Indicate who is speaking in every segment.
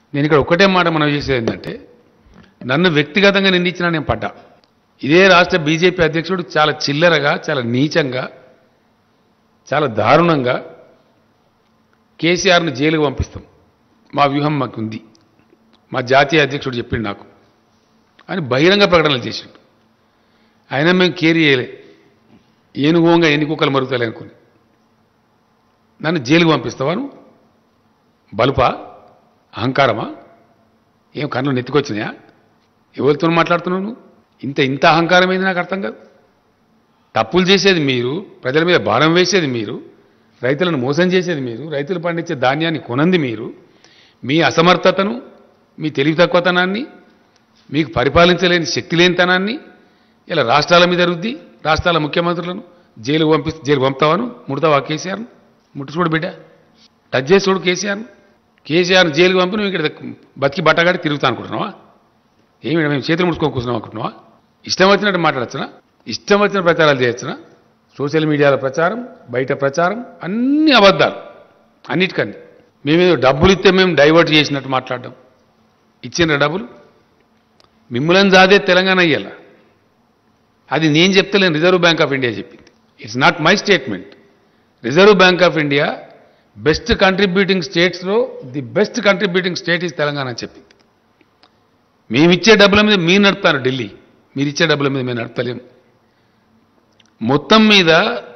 Speaker 1: నేను ఇక్కడ ఒక్కటే మాట మనం చేసేది ఏంటంటే నన్ను వ్యక్తిగతంగా నిందించినా నేను పడ్డా ఇదే రాష్ట్ర బీజేపీ అధ్యక్షుడు చాలా చిల్లరగా చాలా నీచంగా చాలా దారుణంగా కేసీఆర్ను జైలుకు పంపిస్తాం మా వ్యూహం మాకు ఉంది మా జాతీయ అధ్యక్షుడు చెప్పిండు నాకు అని బహిరంగ ప్రకటనలు చేసిండు అయినా మేము కేర్ చేయలే ఏనుగోంగా ఎన్ని కుక్కలు మరుగుతాయి అనుకుని నన్ను జైలుకు పంపిస్తావా నువ్వు బలుపా అహంకారమా ఏం కన్ను నెత్తికొచ్చినాయా ఎవరితో మాట్లాడుతున్నావు నువ్వు ఇంత ఇంత అహంకారం ఏంది నాకు అర్థం కాదు తప్పులు చేసేది మీరు ప్రజల మీద భారం వేసేది మీరు రైతులను మోసం చేసేది మీరు రైతులు పండించే ధాన్యాన్ని కొనంది మీరు మీ అసమర్థతను మీ తెలివి తక్కువతనాన్ని మీకు పరిపాలించలేని శక్తి లేనితనాన్ని ఇలా రాష్ట్రాల మీద రుద్ది రాష్ట్రాల ముఖ్యమంత్రులను జైలు పంపి జైలు పంపుతావాను ముడతావా కేసీఆర్ను ముట్టు చూడు బిడ్డ టచ్ చేసి చూడు కేసీఆర్ను కేసీఆర్ను జైలుకు పంపి నువ్వు ఇక్కడ బతికి బట్టగాడి తిరుగుతా అనుకుంటున్నావా ఏమి మేము చేతులు ముడుచుకొని కూర్చున్నాం అనుకుంటున్నావా ఇష్టం వచ్చినట్టు మాట్లాడచ్చునా ఇష్టం వచ్చిన ప్రచారాలు చేయొచ్చునా సోషల్ మీడియాలో ప్రచారం బయట ప్రచారం అన్ని అబద్ధాలు అన్నిటికన్నీ మేమేదో డబ్బులు ఇస్తే మేము డైవర్ట్ చేసినట్టు మాట్లాడడం ఇచ్చిన డబ్బులు మిమ్మల్ని జాదే తెలంగాణ అయ్యాల అది నేను చెప్తలేను రిజర్వ్ బ్యాంక్ ఆఫ్ ఇండియా చెప్పింది it's not my statement reserve bank of India best contributing స్టేట్స్లో the best contributing state is Telangana అని చెప్పింది మేము ఇచ్చే డబ్బుల మీద మీరు నడుపుతారు ఢిల్లీ మీరు ఇచ్చే డబ్బుల మీద మేము నడపలేము మొత్తం మీద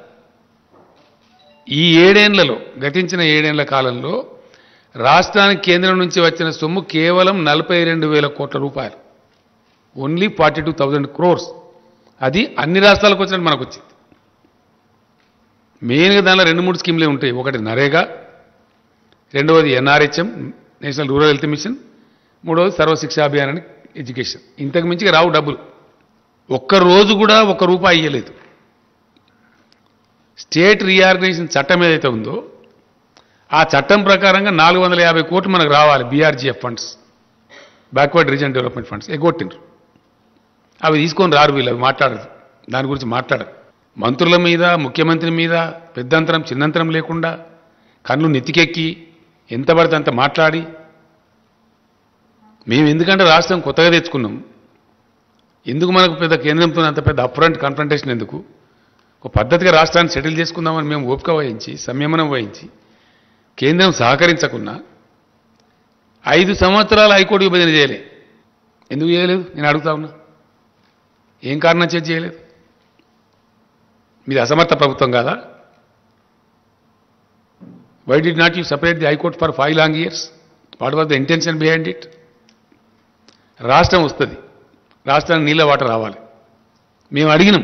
Speaker 1: ఈ ఏడేండ్లలో గతించిన ఏడేండ్ల కాలంలో రాష్ట్రానికి కేంద్రం నుంచి వచ్చిన సొమ్ము కేవలం నలభై రెండు వేల కోట్ల రూపాయలు only forty two thousand crores అది అన్ని రాష్ట్రాలకు వచ్చినట్టు మనకు వచ్చింది మెయిన్గా దానిలో రెండు మూడు స్కీమ్లే ఉంటాయి ఒకటి నరేగా రెండవది NRHM national rural health mission మూడవది సర్వశిక్షా అభియాన్ అని ఎడ్యుకేషన్ ఇంతకు మించి రావు డబ్బులు ఒక్క రోజు కూడా ఒక్క రూపాయి ఇయ్యలేదు స్టేట్ రీఆర్గనైజేషన్ చట్టం ఏదైతే ఉందో ఆ చట్టం ప్రకారంగా నాలుగు వందల యాభై కోట్లు మనకు రావాలి BRGF funds backward region development funds ఎగ్గొట్టిండ్రు అవి తీసుకొని రారు వీళ్ళు అవి మాట్లాడరు దాని గురించి మాట్లాడరు మంత్రుల మీద ముఖ్యమంత్రి మీద పెద్దంతరం చిన్నంతరం లేకుండా కళ్ళు నెత్తికెక్కి ఎంత పడితే అంత మాట్లాడి మేము ఎందుకంటే రాష్ట్రం కొత్తగా తెచ్చుకున్నాం ఎందుకు మనకు పెద్ద కేంద్రంతో అంత పెద్ద అప్రంట్ కన్ఫ్రంటేషన్ ఎందుకు ఒక పద్ధతిగా రాష్ట్రాన్ని సెటిల్ చేసుకుందామని మేము ఓపిక వహించి సంయమనం వహించి కేంద్రం సహకరించకున్నా ఐదు సంవత్సరాలు హైకోర్టు విభజన చేయలే ఎందుకు చేయలేదు నేను అడుగుతా ఉన్నా ఏం కారణం చేసి చేయలేదు మీది అసమర్థ ప్రభుత్వం కాదా why did not you separate the high court for five long years what was the intention behind it రాష్ట్రం వస్తుంది రాష్ట్రానికి నీళ్ళ వాటర్ రావాలి మేము అడిగినాం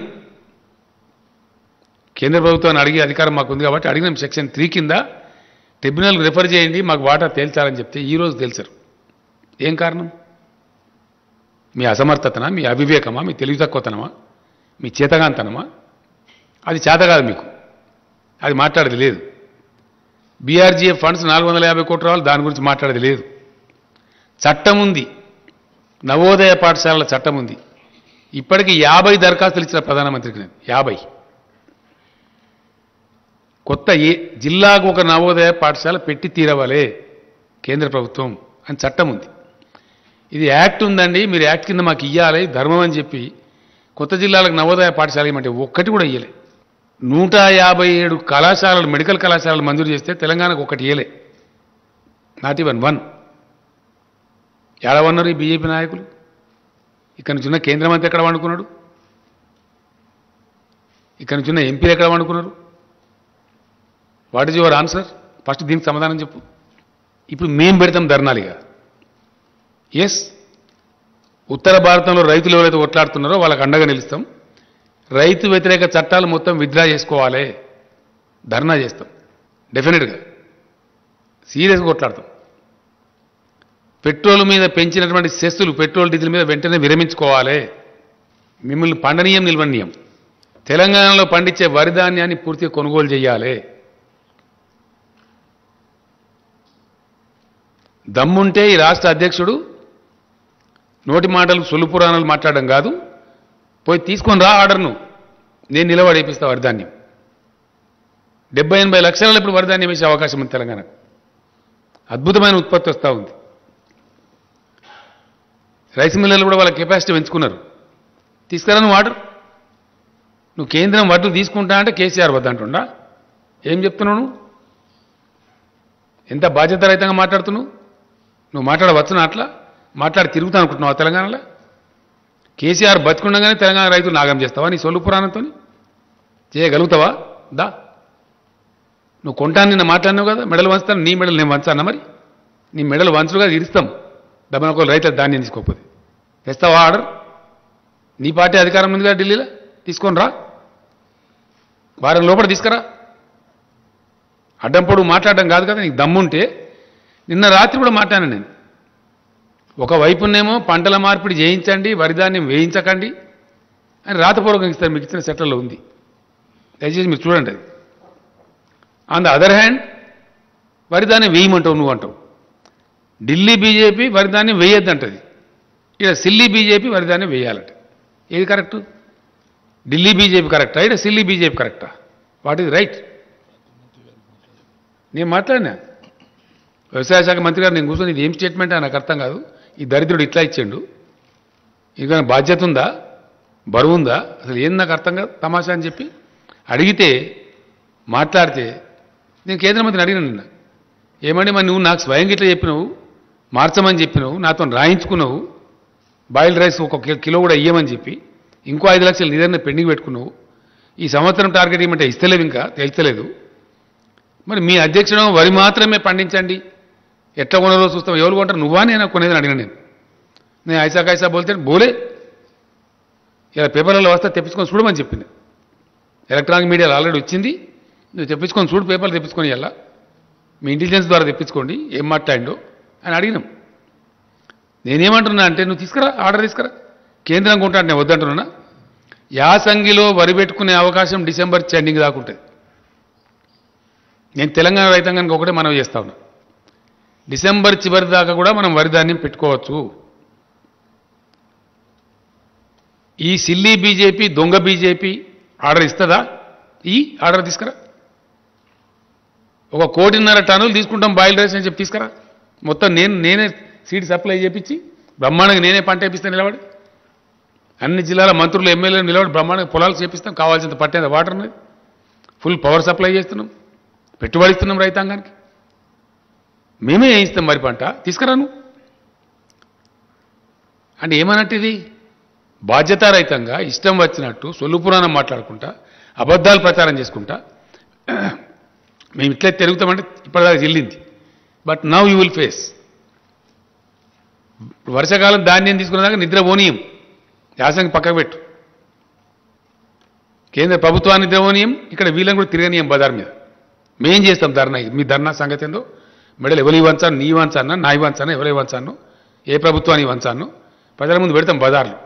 Speaker 1: కేంద్ర ప్రభుత్వాన్ని అడిగే అధికారం మాకు ఉంది కాబట్టి అడిగినాం సెక్షన్ త్రీ కింద ట్రిబ్యునల్కి రిఫర్ చేయండి మాకు వాటా తేల్చాలని చెప్తే ఈ రోజు తేల్చారు ఏం కారణం మీ అసమర్థతనా మీ అవివేకమా మీ తెలివి తక్కువతనమా మీ చేతగాంతనమా అది చేత కాదు మీకు అది మాట్లాడేది లేదు బీఆర్జీఎఫ్ ఫండ్స్ నాలుగు వందల యాభై కోట్ల రావాలి దాని గురించి మాట్లాడేది లేదు చట్టం ఉంది నవోదయ పాఠశాలల చట్టం ఉంది ఇప్పటికి యాభై దరఖాస్తులు ఇచ్చిన ప్రధానమంత్రికి నేను యాభై కొత్త ఏ జిల్లాకు ఒక నవోదయ పాఠశాల పెట్టి తీరవలే కేంద్ర ప్రభుత్వం అని చట్టం ఉంది ఇది యాక్ట్ ఉందండి మీరు యాక్ట్ కింద మాకు ఇవ్వాలి ధర్మం అని చెప్పి కొత్త జిల్లాలకు నవోదయ పాఠశాల ఇవ్వమంటే ఒక్కటి కూడా ఇయ్యలే నూట యాభై ఏడు కళాశాలలు మెడికల్ కళాశాలలు మంజూరు చేస్తే తెలంగాణకు ఒకటి ఇయ్యలే నాట్ ఈవెన్ వన్ ఏడవన్నారు ఈ బీజేపీ నాయకులు ఇక్కడ నుంచి ఉన్న కేంద్ర మంత్రి ఎక్కడ వండుకున్నాడు ఇక్కడ నుంచి ఉన్న ఎంపీలు ఎక్కడ వండుకున్నారు what is your answer first దీనికి సమాధానం చెప్పు ఇప్పుడు మేం పెడతాం ధర్నాలుగా ఎస్ ఉత్తర భారతంలో రైతులు ఎవరైతే కొట్లాడుతున్నారో వాళ్ళకి అండగా నిలుస్తాం రైతు వ్యతిరేక చట్టాలు మొత్తం విత్డ్రా చేసుకోవాలి ధర్నా చేస్తాం డెఫినెట్గా సీరియస్గా కొట్లాడతాం పెట్రోల్ మీద పెంచినటువంటి సెస్సులు పెట్రోల్ డీజిల్ మీద వెంటనే విరమించుకోవాలి మిమ్మల్ని పండనీయం నిల్వనీయం తెలంగాణలో పండించే వరి ధాన్యాన్ని పూర్తిగా కొనుగోలు చేయాలి దమ్ముంటే ఈ రాష్ట్ర అధ్యక్షుడు నోటి మాటలు సొల్లు పురాణాలు మాట్లాడడం కాదు పోయి తీసుకొని రా ఆర్డర్ను నేను నిలబడేపిస్తా వరిధాన్యం డెబ్బై ఎనభై లక్షల ఇప్పుడు వరిధాన్యం వేసే అవకాశం ఉంది తెలంగాణకు అద్భుతమైన ఉత్పత్తి వస్తూ ఉంది రైస్ మిల్లర్లు కూడా వాళ్ళ కెపాసిటీ పెంచుకున్నారు తీసుకురా నువ్వు ఆర్డర్ నువ్వు కేంద్రం వడ్లు తీసుకుంటా అంటే కేసీఆర్ వద్దంటుండా ఏం చెప్తున్నావు నువ్వు ఎంత బాధ్యత రహితంగా మాట్లాడుతున్నావు నువ్వు మాట్లాడవచ్చునా అట్లా మాట్లాడి తిరుగుతా అనుకుంటున్నావు తెలంగాణలో కేసీఆర్ బతుకుండగానే తెలంగాణ రైతులు నాగం చేస్తావా నీ సొల్లు పురాణంతో చేయగలుగుతావా దా నువ్వు కొంటాను నిన్న మాట్లాడినావు కదా మెడలు వంచుతాను నీ మెడలు నేను వంచానా మరి నీ మెడలు వంచులుగా ఇరుస్తాం డబ్బున ఒక రైతుల ధాన్యం తీసుకోకపోతే తెస్తావా ఆర్డర్ నీ పార్టీ అధికారం ఉంది కదా ఢిల్లీలో తీసుకొని రా వారం లోపల తీసుకురా అడ్డంపొడు మాట్లాడడం కాదు కదా నీకు దమ్ముంటే నిన్న రాత్రి కూడా మాట్లాడాను నేను ఒకవైపునేమో పంటల మార్పిడి చేయించండి వరిధాన్యం వేయించకండి అని రాతపూర్వకంగా ఇస్తారు మీకు ఇచ్చిన సెట్లలో ఉంది దయచేసి మీరు చూడండి అది ఆన్ ద అదర్ హ్యాండ్ వరిధాన్యం వేయమంటావు నువ్వు అంటావు ఢిల్లీ బీజేపీ వరిధాన్యం వేయొద్దంటది ఇక్కడ సిల్లీ బీజేపీ వరిధాన్యం వేయాలంట ఏది కరెక్టు ఢిల్లీ బీజేపీ కరెక్టా ఇక్కడ సిల్లీ బీజేపీ కరెక్టా వాట్ ఈజ్ రైట్ నేను మాట్లాడినా వ్యవసాయ శాఖ మంత్రి గారు నేను కూర్చొని ఇది ఏం స్టేట్మెంట్ అని నాకు అర్థం కాదు ఈ దరిద్రుడు ఇట్లా ఇచ్చిండు ఇది బాధ్యత ఉందా బరువు ఉందా అసలు ఏం నాకు అర్థం కాదు తమాషా అని చెప్పి అడిగితే మాట్లాడితే నేను కేంద్ర మంత్రిని అడిగిన నిన్న ఏమండి మరి నువ్వు నాకు స్వయంగా ఇట్లా చెప్పినావు మార్చమని చెప్పినావు నాతో రాయించుకున్నావు బాయిల్డ్ రైస్ ఒక కి- కిలో కూడా ఇయ్యమని చెప్పి ఇంకో ఐదు లక్షలు నిదర్న పెండింగ్ పెట్టుకున్నావు ఈ సంవత్సరం టార్గెట్ ఇవ్వమంటే ఇస్తలేవు ఇంకా తెలుస్తలేదు మరి మీ అధ్యక్షుడు వరి మాత్రమే పండించండి ఎట్లా కొనరో చూస్తాం ఎవరు కొంటారు నువ్వా నేను కొనేది అని అడిగిన నేను నేను ఐసా కైసా బోల్తే బోలే ఇలా పేపర్లలో వస్తే తెప్పించుకొని చూడమని చెప్పింది ఎలక్ట్రానిక్ మీడియాలో ఆల్రెడీ వచ్చింది నువ్వు తెప్పించుకొని చూడు పేపర్లు తెప్పించుకొని ఎలా మీ ఇంటెలిజెన్స్ ద్వారా తెప్పించుకోండి ఏం మాట్లాడిండో అని అడిగినాం నేనేమంటున్నా అంటే నువ్వు తీసుకురా ఆర్డర్ తీసుకురా కేంద్రం కొంటాను నేను వద్దంటున్నా యాసంగిలో వరి పెట్టుకునే అవకాశం డిసెంబర్ చెండింగ్ దాకా ఉంటుంది నేను తెలంగాణ రైతాంగానికి ఒకటే మనవి చేస్తా ఉన్నా డిసెంబర్ చివరి దాకా కూడా మనం వరి ధాన్యం పెట్టుకోవచ్చు ఈ సిల్లీ బీజేపీ దొంగ బీజేపీ ఆర్డర్ ఇస్తుందా ఈ ఆర్డర్ తీసుకురా ఒక కోటిన్నర టన్నులు తీసుకుంటాం బాయిల్ రైస్ అని చెప్పి తీసుకురా మొత్తం నేను నేనే సీడ్ సప్లై చేపించి బ్రహ్మాండంగా నేనే పంట వేపిస్తాను నిలబడి అన్ని జిల్లాల మంత్రులు ఎమ్మెల్యేలు నిలబడి బ్రహ్మాండంగా పొలాలు చేపిస్తాం కావాల్సినంత పట్టేంత వాటర్ ఉన్నది ఫుల్ పవర్ సప్లై చేస్తున్నాం పెట్టుబడి ఇస్తున్నాం రైతాంగానికి మేమే వేయిస్తాం మరి పంట తీసుకురాను అంటే ఏమన్నట్టు ఇది బాధ్యతారహితంగా ఇష్టం వచ్చినట్టు సొల్లు పురాణం మాట్లాడుకుంటా అబద్ధాలు ప్రచారం చేసుకుంటా మేము ఇట్లా తిరుగుతామంటే ఇప్పటిదాకా చెల్లింది but now you will face వర్షాకాలం ధాన్యం తీసుకునేదాకా నిద్ర పోనీయం యాసంగి పక్కకు పెట్టు కేంద్ర ప్రభుత్వాన్ని నిద్ర పోనీయం ఇక్కడ వీళ్ళని కూడా తిరగనీయం బజార్ మీద మేం చేస్తాం ధర్నా ఇది. మీ ధర్నా సంగతి ఏందో మెడలు ఎవరి వంచాను నీ వంచాను నా వంచాను ఎవరి వంచాను ఏ ప్రభుత్వాన్ని వంచాను ప్రజల ముందు పెడతాం బజార్లు